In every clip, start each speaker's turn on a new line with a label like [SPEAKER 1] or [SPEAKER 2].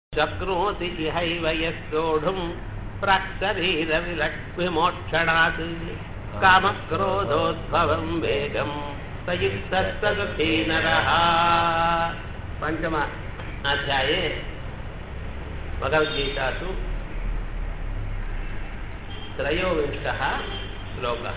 [SPEAKER 1] शक्नोति इहैव यस्सोढुम् प्राक्शरीरविलक्ष्मिमोक्षणात् कामक्रोधोद्भवम् वेगम् स युक्तः स सुखी नरः पञ्चम अध्याये भगवद्गीतासु त्रयोविंशः श्लोकः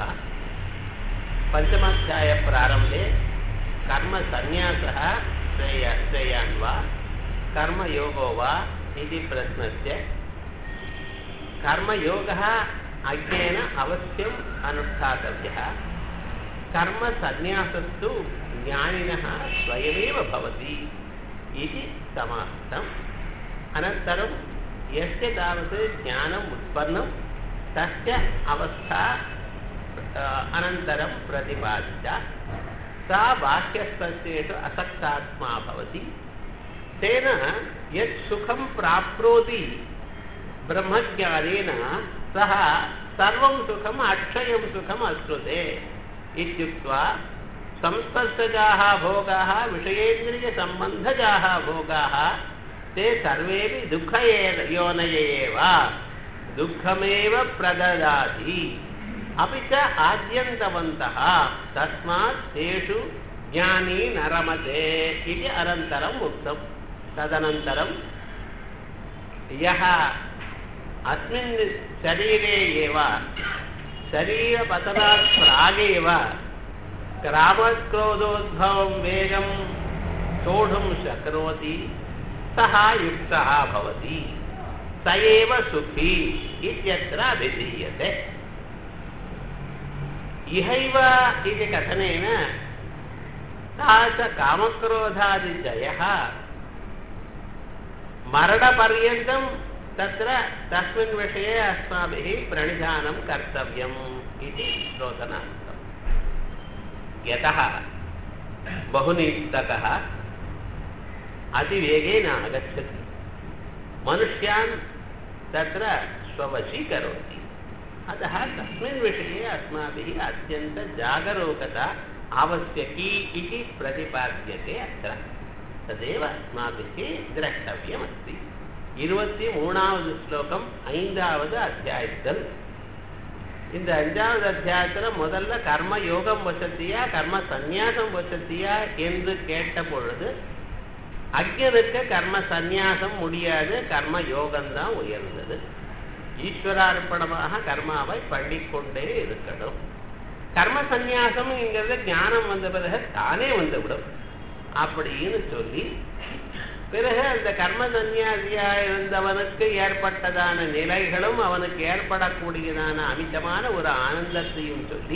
[SPEAKER 1] पञ्चमाध्यायप्रारम्भे कर्मसन्न्यासः श्रेय श्रेयान् वा कर्मयोगो वा इति प्रश्नस्य कर्मयोगः अज्ञेन अवश्यम् अनुष्ठातव्यः कर्मसन्न्यासस्तु ज्ञानिनः स्वयमेव भवति इति समाप्तम् अनन्तरं यस्य तावत् ज्ञानम् उत्पन्नं तस्य अवस्था अनन्तरं प्रतिपादिता सा बाह्यस्पर्शेषु असक्तात्मा भवति तेन यत् सुखं प्राप्नोति ब्रह्मज्ञानेन सः सर्वं सुखम् अक्षयं सुखम् अश्नुते इत्युक्त्वा संस्पर्शजाः भोगाः विषयेन्द्रियसम्बन्धजाः भोगाः ते सर्वेपि दुःख योनय एव दुःखमेव प्रददाति अपि च आद्यन्तवन्तः तस्मात् तेषु ज्ञानी न रमते इति अनन्तरम् उक्तम् तदनन्तरं यः अस्मिन् शरीरे एव शरीरपतनात् प्रागेव ग्रामक्रोधोद्भवं वेगं सोढुं शक्नोति सः युक्तः भवति स एव सुखी इत्यत्र अभिधीयते इहैव इति कथनेन तास कामक्रोधादिजयः मरणपर्यन्तं तत्र तस्मिन् विषये अस्माभिः प्रणिधानं कर्तव्यम् इति श्रोतनार्थम् यतः बहुनिस्तकः अतिवेगेन आगच्छति मनुष्यान् तत्र स्ववशीकरोति अतः तस्मिन् विषये अस्माभिः अत्यन्तजागरूकता आवश्यकी इति प्रतिपाद्यते अत्र तदेव अस्माभिः द्रष्टव्यमस्ति இருபத்தி மூணாவது ஸ்லோகம் ஐந்தாவது அத்தியாயத்தில் இந்த அஞ்சாவது அத்தியாயத்தில் முதல்ல கர்ம யோகம் வசத்தியா கர்ம சந்நியாசம் வசத்தியா என்று கேட்ட பொழுது அக்ஞனுக்கு கர்ம சந்நியாசம் முடியாது கர்ம யோகம்தான் உயர்ந்தது ஈஸ்வரார்ப்பணமாக கர்மாவை பண்ணிக்கொண்டே இருக்கணும் கர்ம சந்நியாசம்ங்கிறது ஞானம் வந்த பிறகு தானே வந்துவிடும் அப்படின்னு சொல்லி பிறகு அந்த கர்ம சந்நியாசியா இருந்தவனுக்கு ஏற்பட்டதான நிலைகளும் அவனுக்கு ஏற்படக்கூடியதான அமிதமான ஒரு ஆனந்தத்தையும் சொல்லி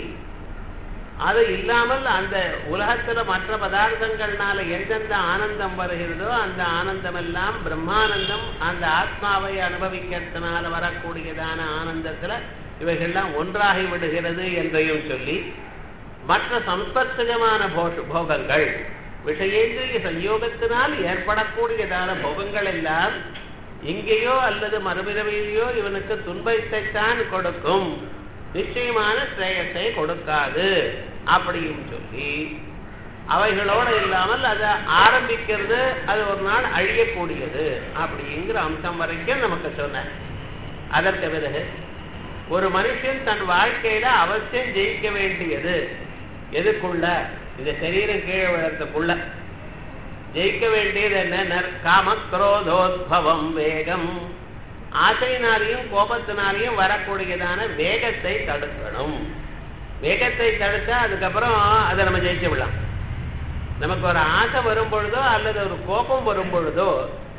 [SPEAKER 1] அது இல்லாமல் அந்த உலகத்துல மற்ற பதார்த்தங்கள்னால எந்தெந்த ஆனந்தம் வருகிறதோ அந்த ஆனந்தம் எல்லாம் பிரம்மானந்தம் அந்த ஆத்மாவை அனுபவிக்கிறதுனால வரக்கூடியதான ஆனந்தத்துல இவைகள்லாம் ஒன்றாகி விடுகிறது என்றையும் சொல்லி மற்ற சம்பர்சகமான போகங்கள் விஷயேந்திரிய சயோகத்தினால் ஏற்படக்கூடியதான போகங்கள் எல்லாம் எங்கேயோ அல்லது மறுபிறவையிலேயோ இவனுக்கு துன்பத்தைத்தான் கொடுக்கும் நிச்சயமான ஸ்ரேயத்தை கொடுக்காது அப்படின்னு சொல்லி அவைகளோடு இல்லாமல் அதை ஆரம்பிக்கிறது அது ஒரு நாள் அழியக்கூடியது அப்படிங்கிற அம்சம் வரைக்கும் நமக்கு சொன்ன அதற்கு பிறகு ஒரு மனுஷன் தன் வாழ்க்கையில அவசியம் ஜெயிக்க வேண்டியது எதுக்குள்ள இந்த சரீரம் கீழே விழறதுக்குள்ள ஜெயிக்க வேண்டியது என்ன காம குரோதோத்பவம் வேகம் ஆசையினாலையும் கோபத்தினாலையும் வரக்கூடியதான வேகத்தை தடுக்கணும் வேகத்தை தடுத்தா அதுக்கப்புறம் அதை நம்ம ஜெயிச்சு விடலாம் நமக்கு ஒரு ஆசை வரும் பொழுதோ அல்லது ஒரு கோபம் வரும் பொழுதோ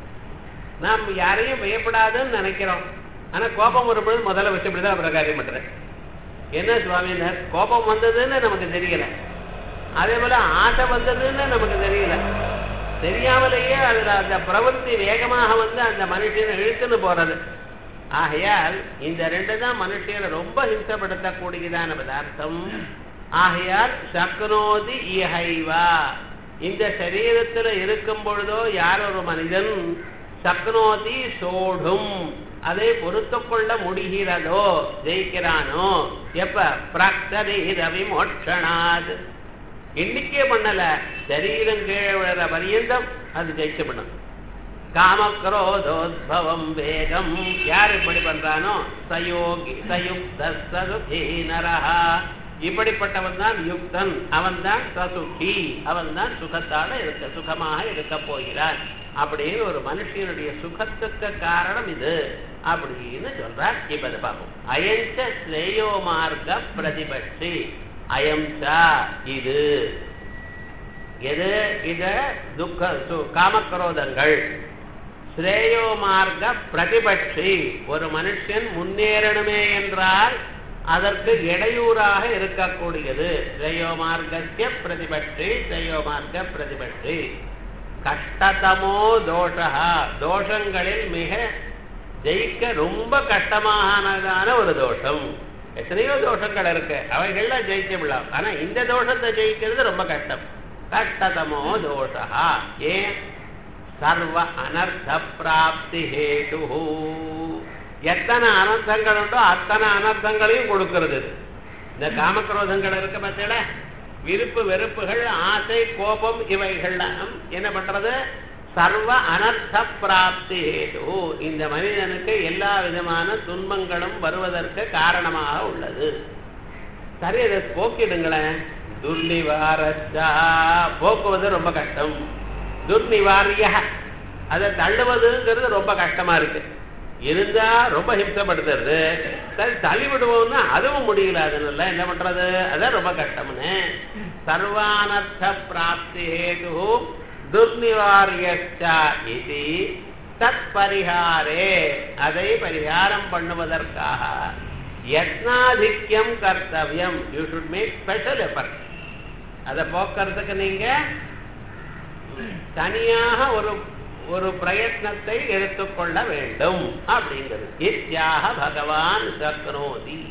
[SPEAKER 1] நாம் யாரையும் பயப்படாதுன்னு நினைக்கிறோம் ஆனா கோபம் வரும்பொழுது முதல்ல வச்சுப்படிதான் அப்புறம் காரியம் பண்றேன் என்ன சுவாமினர் கோபம் வந்ததுன்னு நமக்கு தெரியல அதே போல ஆசை வந்ததுன்னு நமக்கு தெரியல தெரியாமலேயே அதுல அந்த பிரவൃத்தி வேகமாக வந்து அந்த மனுஷனை இழுத்துன்னு போறது ஆகையால் இந்த ரெண்டு தான் மனுஷனை ரொம்ப ஹிம்சப்படுத்தக்கூடியதான பதார்த்தம் ஆகையால் சக்னோதி இஹைவா இந்த சரீரத்துல இருக்கும் பொழுதோ யார் ஒரு மனிதன் சக்னோதி சோடும் அதை பொறுத்து கொள்ள முடிகிறதோ ஜெயிக்கிறானோ எப்ப பிராக்தரி ரவி மோட்சணாத் எண்ணிக்கை பண்ணல சரீரம் கீழே விழுற பரியந்தம் அது ஜெயிச்சு பண்ணும் காமக்ரோதோத்பவம் வேகம் யார் இப்படி பண்றானோ சயோகி சயுக்த சதுகி நரஹா இப்படிப்பட்டவன் தான் யுக்தன் அவன் தான் சசுகி அவன் தான் சுகத்தால இருக்க சுகமாக இருக்க போகிறான் அப்படின்னு ஒரு மனுஷனுடைய சுகத்துக்கு காரணம் இது அப்படின்னு சொல்றார் இப்ப இதை பார்ப்போம் அயஞ்ச ஸ்ரேயோ மார்க்க பிரதிபட்சி அயம்சா இது எது இத துக்க சு- காமக்ரோதங்கள் ஸ்ரேயோ மார்க்க பிரதிபட்சி ஒரு மனுஷன் முன்னேறணுமே என்றால் அதற்கு இடையூறாக இருக்கக்கூடியது ஸ்ரேயோ மார்க்கத்திய பிரதிபட்சி ஸ்ரேயோ மார்க்க பிரதிபட்சி கஷ்டதமோ தோஷா தோஷங்களில் மிக ஜெயிக்க ரொம்ப கஷ்டமானதான ஒரு தோஷம் எத்தனையோ தோஷங்கள் இருக்கு அவைகள்லாம் ஜெயிக்க விடலாம் ஆனா இந்த தோஷத்தை ஜெயிக்கிறது ரொம்ப கஷ்டம் கஷ்டதமோ தோஷா ஏன் சர்வ அனர்த்த பிராப்தி ஹேது எத்தனை அனர்த்தங்கள் உண்டோ அத்தனை அனர்த்தங்களையும் கொடுக்கிறது இது. இந்த காமக்ரோதங்கள் இருக்கு பார்த்தீங்களா விருப்பு வெறுப்புகள் ஆசை கோபம் இவைகள்லாம் என்ன பண்றது சர்வ அனர்த்த பிராப்தி ஹேது இந்த மனிதனுக்கு எல்லா விதமான துன்பங்களும் வருவதற்கு காரணமாக உள்ளது சரி அதை போக்கிடுங்களேன் துர்நிவாரச்சா போக்குவது ரொம்ப கஷ்டம் துர்நிவாரிய அதை தள்ளுவதுங்கிறது ரொம்ப கஷ்டமா இருக்கு இருந்தா ரொம்ப ஹிம்சப்படுத்துறது சரி தள்ளி விடுவோம்னா அதுவும் முடியல அதனால என்ன பண்றது அதான் ரொம்ப கஷ்டம்னு சர்வானர்த்த பிராப்தி ஹேது துர்நிவாரியச்சா இது தத் பரிகாரே அதை பரிகாரம் பண்ணுவதற்காக யத்னாதிக்யம் கர்த்தவியம் you should make special effort அதை போக்குறதுக்கு நீங்க தனியாக ஒரு ஒரு பிரயத்னத்தை எடுத்துக்கொள்ள வேண்டும் அப்படிங்கிறது இத்தியாக பகவான் சக்னோதி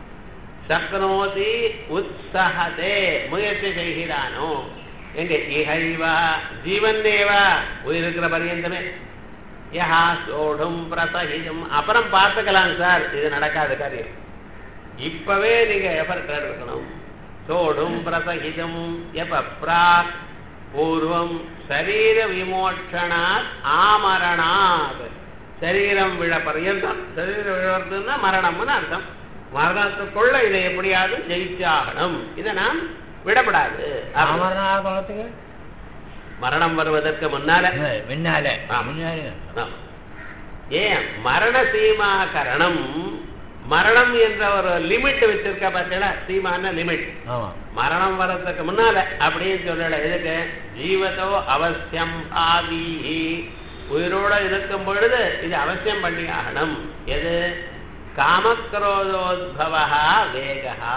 [SPEAKER 1] சக்னோதி உற்சகதே முயற்சி செய்கிறானோ எங்க இகைவா ஜீவன்னேவா உயிர் இருக்கிற பரியந்தமே யஹா சோடும் பிரசகிதம் அப்புறம் பார்த்துக்கலாம் சார் இது நடக்காத காரியம் இப்பவே நீங்க எஃபர்ட் எடுக்கணும் சோடும் பிரசகிதம் எப்ப பிராக் பூர்வம் சரீர விமோட்சணாத் ஆமரணாத் சரீரம் விழ பர்யந்தம் சரீரம் விழறதுன்னா மரணம்னு அர்த்தம் மரணத்துக்குள்ள இதை எப்படியாவது ஜெயிச்சாகணும் இதை நாம் விடப்படாது
[SPEAKER 2] அமரநாதத்துக்கு
[SPEAKER 1] மரணம் வருவதற்கு முன்னால
[SPEAKER 2] முன்னால
[SPEAKER 1] ஆ.
[SPEAKER 2] முன்னால
[SPEAKER 1] ஆமா. ஏன் மரண சீமாகரணம் மரணம் என்ற ஒரு லிமிட் வச்சிருக்க பார்த்தீங்களா சீமான லிமிட்
[SPEAKER 2] ஆமா
[SPEAKER 1] மரணம் வர்றதுக்கு முன்னால அப்படின்னு சொல்லல எதுக்கு ஜீவதோ அவசியம் ஆவி உயிரோட இருக்கும் பொழுது இது அவசியம் பண்ணி ஆகணும் எது காமக்ரோதோத்பவா வேகா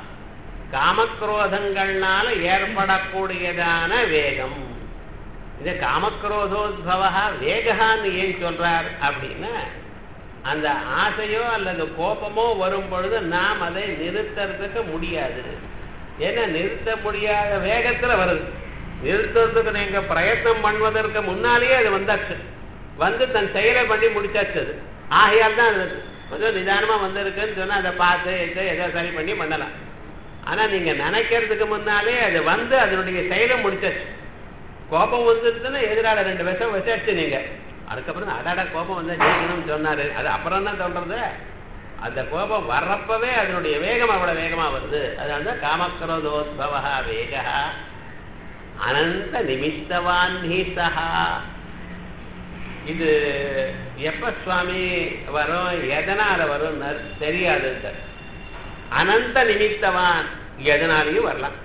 [SPEAKER 1] காமக்ரோதங்கள்னால ஏற்படக்கூடியதான வேகம் இது காமக்ரோதோத்பவா வேகான்னு ஏன் சொல்றார் அப்படின்னா அந்த ஆசையோ அல்லது கோபமோ வரும் பொழுது நாம் அதை நிறுத்துறதுக்கு முடியாது ஏன்னா நிறுத்த முடியாத வேகத்துல வருது நிறுத்துறதுக்கு நீங்க பிரயத்னம் பண்ணுவதற்கு முன்னாலேயே அது வந்தாச்சு வந்து தன் செயலை பண்ணி முடிச்சாச்சு அது ஆகையால் தான் அது கொஞ்சம் நிதானமா வந்திருக்குன்னு சொன்னா அதை பார்த்து இதை எதை சரி பண்ணி பண்ணலாம் ஆனா நீங்க நினைக்கிறதுக்கு முன்னாலே அது வந்து அதனுடைய செயலை முடிச்சாச்சு கோபம் வந்துருச்சுன்னா எதிரால ரெண்டு விஷம் வச்சாச்சு நீங்க அதுக்கப்புறம் தான் அடாடா கோபம் வந்தா ஜெயிக்கணும்னு சொன்னாரு அது அப்புறம் என்ன சொல்றது அந்த கோபம் வர்றப்பவே அதனுடைய வேகம் அவ்வளவு வேகமா வருது அதனால தான் காமக்ரோதோத்பவா வேகா அனந்த நிமித்தவான் சஹா இது எப்ப சுவாமி வரும் எதனால வரும் தெரியாது சார் அனந்த நிமித்தவான் எதனாலையும் வரலாம்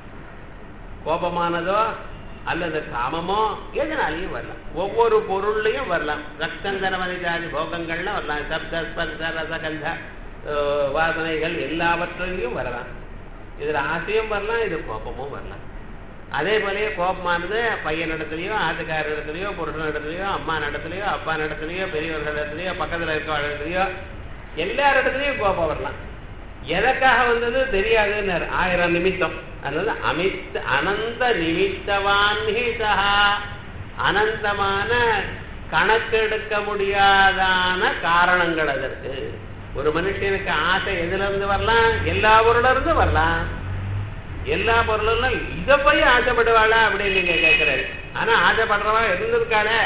[SPEAKER 1] கோபமானதோ அல்லது காமமோ எதனாலையும் வரலாம் ஒவ்வொரு பொருள்லையும் வரலாம் ரத்தந்தன மனிதாதி போகங்கள்லாம் வரலாம் சப்த ஸ்பர்ச ரசகந்த அஹ், வாசனைகள் எல்லாவற்றிலையும் வரலாம் இதுல ஆசையும் வரலாம் இது கோபமும் வரலாம் அதே போலயே கோபமானது பையன் இடத்துலயோ ஆட்டுக்கார இடத்துலயோ புருஷன் இடத்துலயோ அம்மா இடத்துலயோ அப்பா இடத்துலயோ பெரியவர்கள் இடத்துலயோ பக்கத்துல இருக்க இடத்துலயோ எல்லார் இடத்துலயும் கோபம் வரலாம் எதற்காக வந்தது தெரியாதுன்னு ஆயிரம் நிமித்தம் அதனால அமித் அனந்த நிமித்தவான் சஹா அனந்தமான கணக்கெடுக்க முடியாதான காரணங்கள் அதற்கு ஒரு மனுஷனுக்கு ஆசை எதுல இருந்து வரலாம் எல்லா பொருள்ல இருந்து வரலாம் எல்லா பொருளும் இதை போய் ஆசைப்படுவாளா அப்படின்னு நீங்க கேட்கிறாரு ஆனா ஆசைப்படுறவா இருந்திருக்காளே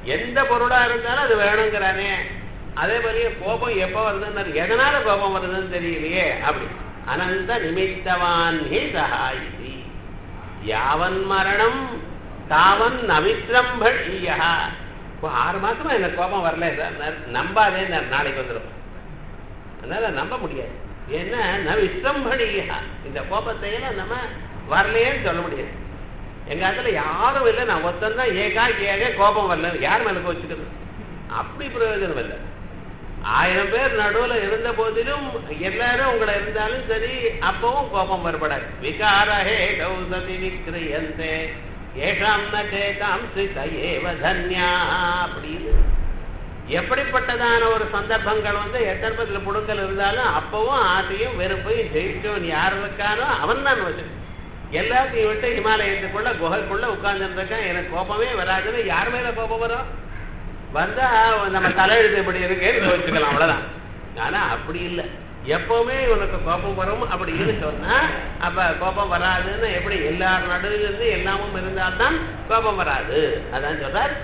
[SPEAKER 1] எந்த பொருளா இருந்தாலும் அது வேணுங்கிறானே அதே மாதிரியே கோபம் எப்ப வருதுன்னு எதனால கோபம் வருதுன்னு தெரியலையே அப்படி அனந்த நிமித்தவான் ஹி சகாயிதி யாவன் மரணம் தாவன் நவித்ரம்பணியா இப்போ ஆறு மாசமா எனக்கு கோபம் வரல சார் நம்பாதே நாளைக்கு வந்துடும் அதனால நம்ப முடியாது ஏன்னா நவிஸ்ரம்பணியா இந்த கோபத்தையெல்லாம் நம்ம வரலையேன்னு சொல்ல முடியாது எங்க இடத்துல யாரும் இல்லை நான் ஒருத்தன் தான் ஏகா ஏக கோபம் வரல யார் மேல கோச்சுக்கிறது அப்படி பிரயோஜனம் இல்லை ஆயிரம் பேர் நடுவுல இருந்த போதிலும் எல்லாரும் உங்களை இருந்தாலும் சரி அப்பவும் கோபம் வரப்படாது விகாரஹே கௌசதி விக்ரியந்தே ஏஷாம் ந சேதாம் ஸ்ரித ஏவ தன்யா அப்படின்னு எப்படிப்பட்டதான ஒரு சந்தர்ப்பங்கள் வந்து எத்தனை புடுங்கல் இருந்தாலும் அப்பவும் ஆசையும் வெறுப்பையும் ஜெயிச்சவன் யார் இருக்கானோ அவன் தான் வச்சு எல்லாத்தையும் விட்டு இமாலயத்துக்குள்ள குகைக்குள்ள உட்கார்ந்துருக்கான் எனக்கு கோபமே வராதுன்னு யார் மேல கோபம் வரும் வந்தா நம்ம தலையெழுத்து இப்படி இருக்கேன்னு யோசிச்சுக்கலாம் அவ்வளவுதான் ஆனா அப்படி இல்லை எப்பவுமே உனக்கு கோபம் வரும் அப்படின்னு சொன்னா அப்ப கோபம் வராதுன்னு எப்படி எல்லார் நடுவில் இருந்து எல்லாமும் இருந்தால்தான் கோபம் வராது அதான் சொல்றார்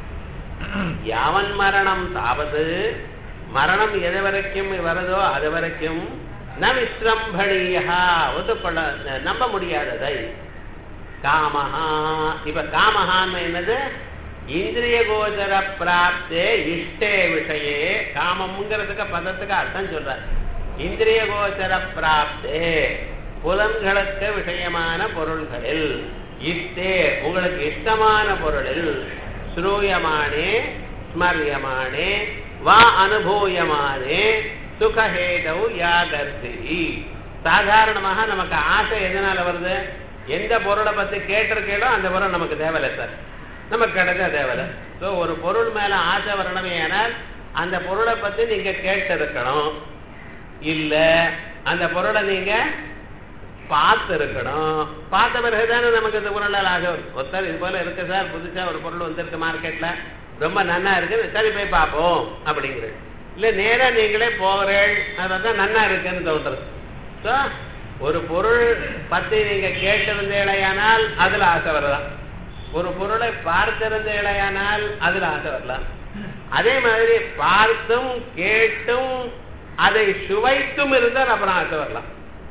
[SPEAKER 1] யாவன் மரணம் தாவது மரணம் எது வரைக்கும் வருதோ அது வரைக்கும் ந விஸ்ரம்பணியா ஒத்துக்கொள்ள நம்ப முடியாததை காமஹா இப்ப காமஹான்னு என்னது இந்திரிய கோச்சர பிராப்தே இஷ்டே விஷயே காமம்ங்கிறதுக்கு பதத்துக்கு அர்த்தம் சொல்ற இந்திரிய கோச்சர பிராப்தே புலன்களுக்கு விஷயமான பொருள்களில் இஷ்டே உங்களுக்கு இஷ்டமான பொருளில் ஸ்ரூயமானே ஸ்மரியமானே வா அனுபூயமானே சுகஹேதவு யாகர்த்தி சாதாரணமாக நமக்கு ஆசை எதனால வருது எந்த பொருளை பத்தி கேட்டிருக்கேடோ அந்த பொருள் நமக்கு தேவையில்லை சார் நமக்கு கிடைச்சா தேவையில்லை ஸோ ஒரு பொருள் மேல ஆசை வரணுமே ஆனால் அந்த பொருளை பத்தி நீங்க கேட்டு இருக்கணும் இல்ல அந்த பொருளை நீங்க பார்த்து இருக்கணும் பார்த்த பிறகுதானே நமக்கு இந்த பொருளால் ஆசை வரும் ஒருத்தர் இது போல இருக்கு சார் புதுசா ஒரு பொருள் வந்திருக்கு மார்க்கெட்ல ரொம்ப நன்னா இருக்கு சரி போய் பார்ப்போம் அப்படிங்கிறது இல்ல நேரா நீங்களே போகிறேன் அது வந்து நன்னா இருக்குன்னு தோன்றது ஸோ ஒரு பொருள் பத்தி நீங்க கேட்டிருந்தேடையானால் அதுல ஆசை வரலாம் ஒரு பொருளை பார்த்திருந்தேடையானால் அதுல ஆசை வரலாம் அதே மாதிரி பார்த்தும் கேட்டும் அதை சுவைத்தும் இருந்தால் அப்புறம் ஆசை வரலாம்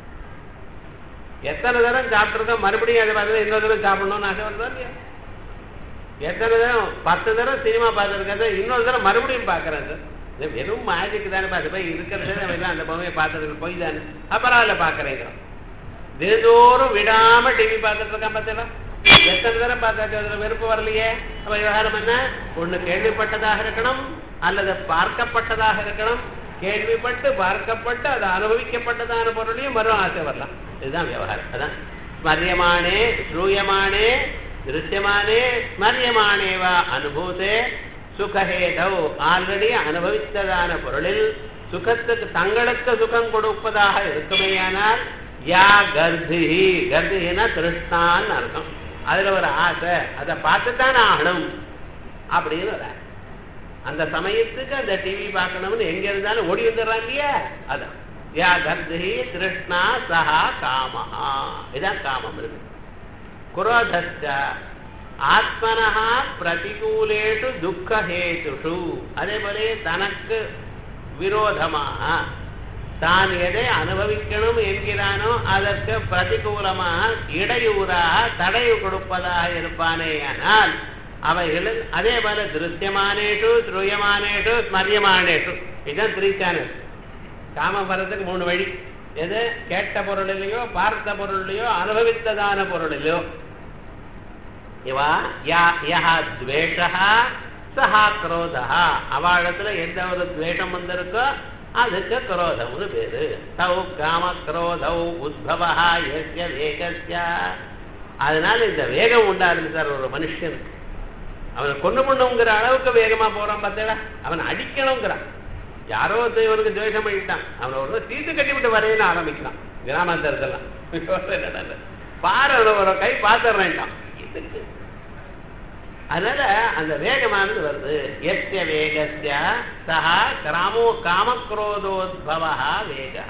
[SPEAKER 1] எத்தனை தரம் சாப்பிட்டுருக்கோம் மறுபடியும் அதை பார்த்து இன்னொரு தடவை சாப்பிடணும்னு ஆசை வருதா இல்லையா எத்தனை தரம் பத்து தரம் சினிமா பார்த்துருக்காது இன்னொரு தரம் மறுபடியும் பார்க்குறேன் சார் இது வெறும் மேஜிக் தானே பார்த்து போய் இருக்கிறதே நம்ம எல்லாம் அந்த பொம்மையை பார்த்துருக்கு போய் தானே பரவாயில்ல பார்க்குறேங்கிறோம் தினதோறும் விடாம டிவி பார்த்துட்டு இருக்கான் பார்த்தீங்களா எத்தனை தரம் பார்த்தாச்சு அதுல வெறுப்பு வரலையே அப்ப விவகாரம் என்ன ஒண்ணு கேள்விப்பட்டதாக இருக்கணும் அல்லது பார்க்கப்பட்டதாக இருக்கணும் கேள்விப்பட்டு பார்க்கப்பட்டு அது அனுபவிக்கப்பட்டதான பொருளையும் மறும் ஆசை வரலாம் இதுதான் விவகாரம் அதான் ஸ்மரியமானே ஸ்ரூயமானே திருஷ்யமானே ஸ்மரியமானேவா அனுபூதே சுகஹேதவ் ஆல்ரெடி அனுபவித்ததான பொருளில் சுகத்துக்கு தங்களுக்கு சுகம் கொடுப்பதாக இருக்குமேயானால் யா கர்தி கர்தினா திருஷ்டான்னு அர்த்தம் அதுல ஒரு ஆசை அதை பார்த்துத்தான் ஆகணும் அப்படின்னு ஒரு அந்த சமயத்துக்கு அந்த டிவி பார்க்கணும்னு எங்க இருந்தாலும் ஓடி வந்துடுறான் இல்லையா அதான் யா கர்தி திருஷ்ணா சஹா காமஹா இதான் காமம் இருக்கு குரோதஸ்ட ஆத்மனஹா பிரதிகூலேஷு துக்கஹேதுஷு அதே போல தனக்கு விரோதமாக தான் எதை அனுபவிக்கணும் என்கிறானோ அதற்கு பிரதிகூலமாக இடையூறாக தடை கொடுப்பதாக இருப்பானே ஆனால் அவைகள் அதே போல திருஷ்யமானேஷு ஸ்ரூயமானேஷு ஸ்மரியமானேஷு இதுதான் த்ரீ சேனல் காமம் வர்றதுக்கு மூணு வழி எது கேட்ட பொருளிலையோ பார்த்த பொருளிலையோ அனுபவித்ததான பொருளிலையோ இவா யா யா துவேஷா சஹா குரோதா அவளிடத்துல எந்த ஒரு துவேஷம் வந்திருக்கோ அதுக்கு குரோதம்னு பேரு தௌ காம குரோதௌ உத்பவா எஸ்ய வேகஸ்ய அதனால இந்த வேகம் உண்டாருங்க சார் ஒரு மனுஷனுக்கு அவனை கொண்டு பண்ணுங்கிற அளவுக்கு வேகமா போறான் பார்த்தா அவன் அடிக்கணுங்கிறான் யாரோ ஒருத்தன் இவனுக்கு துவேஷம் பண்ணிட்டான் அவனை ஒரு சீட்டு கட்டி விட்டு வரையில ஆரம்பிக்கிறான் கிராமாந்தரத்தெல்லாம் பாரு அவனை ஒரு கை பார்த்துடுறேன்ட்டான் இதுக்கு அதனால அந்த வேகமானது வருது எஸ்ய வேகஸ்ய சஹா கிராமோ காமக்ரோதோத்பவா வேகா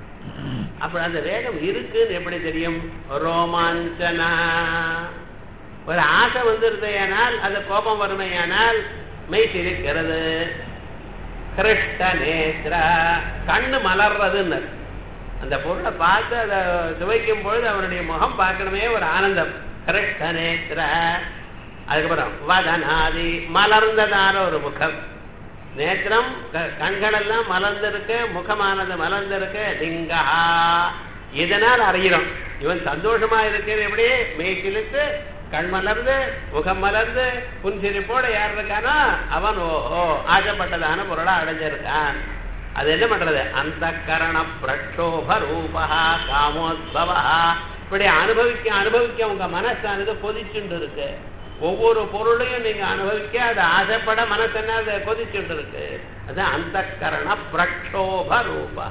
[SPEAKER 1] அப்ப அந்த வேகம் இருக்குன்னு எப்படி தெரியும் ரோமாஞ்சனா ஒரு ஆசை வந்துருதையானால் அது கோபம் வறுமையானால் மெய் சிரிக்கிறது கிருஷ்ட நேத்ர கண்ணு மலர்றதுன்னு அந்த பொருளை பார்த்து அதை சுவைக்கும் பொழுது அவனுடைய முகம் பார்க்கணுமே ஒரு ஆனந்தம் கிருஷ்ட நேத்ர அதுக்கப்புறம் வதனாதி மலர்ந்ததான ஒரு முகம் நேத்திரம் க- கண்களெல்லாம் மலர்ந்திருக்கு முகமானது மலர்ந்திருக்கு லிங்கா இதனால் அறிகிறோம் இவன் சந்தோஷமா இருக்கிறது எப்படி மெய்சிலுக்கு கண் மலர்ந்து முகம் மலர்ந்து புன்சிரிப்போட யார் இருக்கானோ அவன் ஓஹோ ஆசைப்பட்டதான பொருளை அடைஞ்சிருக்கான் அது என்ன பண்றது அந்த கரண பிரக்ஷோப ரூபா காமோத்பவா இப்படி அனுபவிக்க அனுபவிக்க உங்க மனசானது கொதிச்சுண்டு இருக்கு ஒவ்வொரு பொருளையும் நீங்க அனுபவிக்க அது ஆசைப்பட மனசு என்ன அது கொதிச்சுட்டு இருக்கு அது அந்த கரண பிரக்ஷோப ரூபா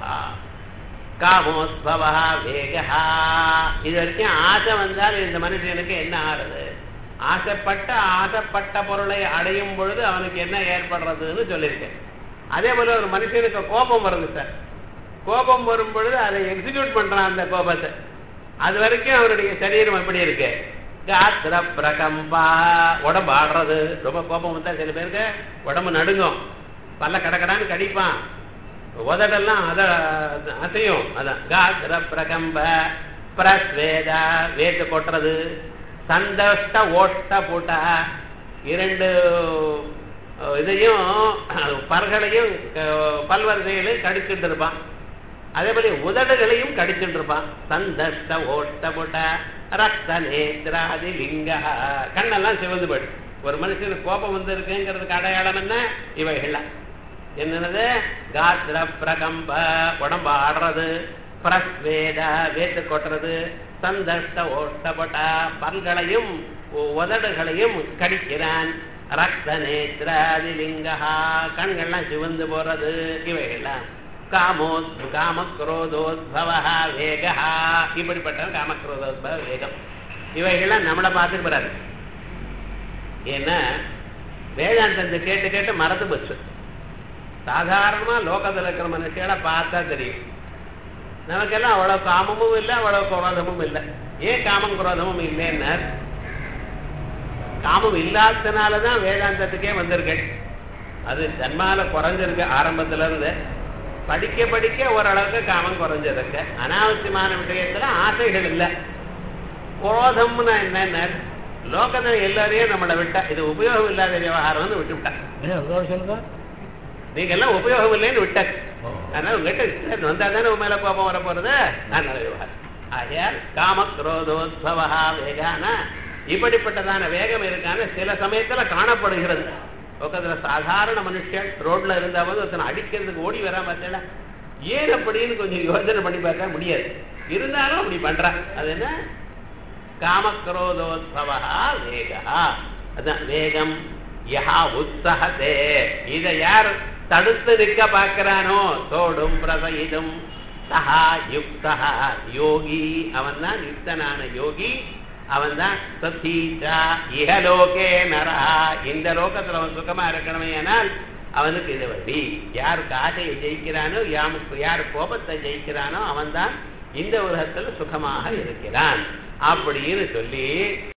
[SPEAKER 1] காமோத்பவா வேகா இது வரைக்கும் ஆசை வந்தால் இந்த மனுஷனுக்கு என்ன ஆறுது ஆசைப்பட்ட ஆசைப்பட்ட பொருளை அடையும் பொழுது அவனுக்கு என்ன ஏற்படுறதுன்னு சொல்லியிருக்கேன் அதே போல ஒரு மனுஷனுக்கு கோபம் வருது சார் கோபம் வரும் பொழுது அதை எக்ஸிக்யூட் பண்றான் அந்த கோபத்தை அது வரைக்கும் அவருடைய சரீரம் எப்படி இருக்கு காத்திர பிரகம்பா உடம்பு ஆடுறது ரொம்ப கோபம் வந்தா சில பேருக்கு உடம்பு நடுங்கும் பல்ல கடக்கடான்னு கடிப்பான் உதடெல்லாம் அத அசையும் அதான் காத்திர பிரகம்ப பிரஸ்வேதா வேத்து கொட்டுறது சந்தஷ்ட ஓட்ட பூட்டா இரண்டு அஹ், இதையும் அஹ், பற்களையும் அஹ், பல்வரிசைகளையும் கடிச்சுட்டு இருப்பான் அதே போல உதடுகளையும் கடிச்சுட்டு இருப்பான் சந்தஷ்ட ஓட்ட பூட்டா ரத்த நேத்ராதி லிங்க கண்ணெல்லாம் சிவந்து போயிடும் ஒரு மனுஷனுக்கு கோபம் வந்து இருக்குங்கிறதுக்கு அடையாளம் என்ன இவைகள்லாம் என்னது காத்திர பிரகம்ப உடம்பு ஆடுறது பிரஸ்வேத வேத்து கொட்டுறது சந்தஷ்ட ஓட்டப்பட்ட பல்களையும் உ- உதடுகளையும் கடிக்கிறான் ரத்த நேத்ராதிலிங்கா கண்கள்லாம் சிவந்து போறது இவைகள்லாம் காமோ காமக்ரோதோத்பவ வேகா இப்படிப்பட்ட காமக்ரோதோத்பவ வேகம் இவைகள்லாம் நம்மளை பார்த்துட்டு போறாரு ஏன்னா வேதாந்தத்தை கேட்டு கேட்டு மறந்து போச்சு சாதாரணமா லோகத்தில் இருக்கிற மனுஷங்களை பார்த்தா தெரியும் நமக்கெல்லாம் அவ்வளவு காமமும் இல்லை அவ்வளவு குரோதமும் இல்லை ஏன் காமம் குரோதமும் இல்லைன்னா காமம் இல்லாததுனாலதான் வேதாந்தத்துக்கே வந்திருக்கேன் அது ஜன்மால குறைஞ்சிருக்கு ஆரம்பத்துல இருந்து படிக்க படிக்க ஓரளவுக்கு காமம் குறைஞ்சிருக்கு அனாவசியமான விஷயத்துல ஆசைகள் இல்லை குரோதம்னா என்னன்னா லோகத்துல எல்லாரையும் நம்மளை விட்டா இது உபயோகம் இல்லாத விவகாரம்னு விட்டு விட்டா
[SPEAKER 2] என்ன இன்னொரு சொல்லுங்க
[SPEAKER 1] நீங்க எல்லாம் உபயோகம் இல்லைன்னு விட்டாச்சு அதனால உங்ககிட்ட சரி, வந்தா தானே உன் மேல கோபம் வர போறது அதனால விவகாரம் ஆகையால் காம குரோதோத்பவா வேகான இப்படிப்பட்டதான வேகம் இருக்கான சில சமயத்துல காணப்படுகிறது பக்கத்துல சாதாரண மனுஷன் ரோட்ல இருந்தாவது ஒருத்தனை அடிக்கிறதுக்கு ஓடி வரா பார்த்தல ஏன் அப்படின்னு கொஞ்சம் யோசனை பண்ணி பார்த்தா முடியாது இருந்தாலும் அப்படி பண்றான் அது என்ன காமக்ரோதோத்பவா வேகா அதான் வேகம் யஹா உத்சகதே இதை யார் தடுத்து நிற்க பார்க்கிறானோ தோடும் பிரசயிதும் சஹா யுக்தா யோகி அவன் தான் யுக்தனான யோகி அவன் தான் சதீச்சா இஹலோகே நரா இந்த லோகத்துல அவன் சுகமா இருக்கணுமே ஆனால் அவனுக்கு இது வழி யார் ஆசையை ஜெயிக்கிறானோ யாமுக்கு யார் கோபத்தை ஜெயிக்கிறானோ அவன் தான் இந்த உலகத்துல சுகமாக இருக்கிறான் அப்படின்னு சொல்லி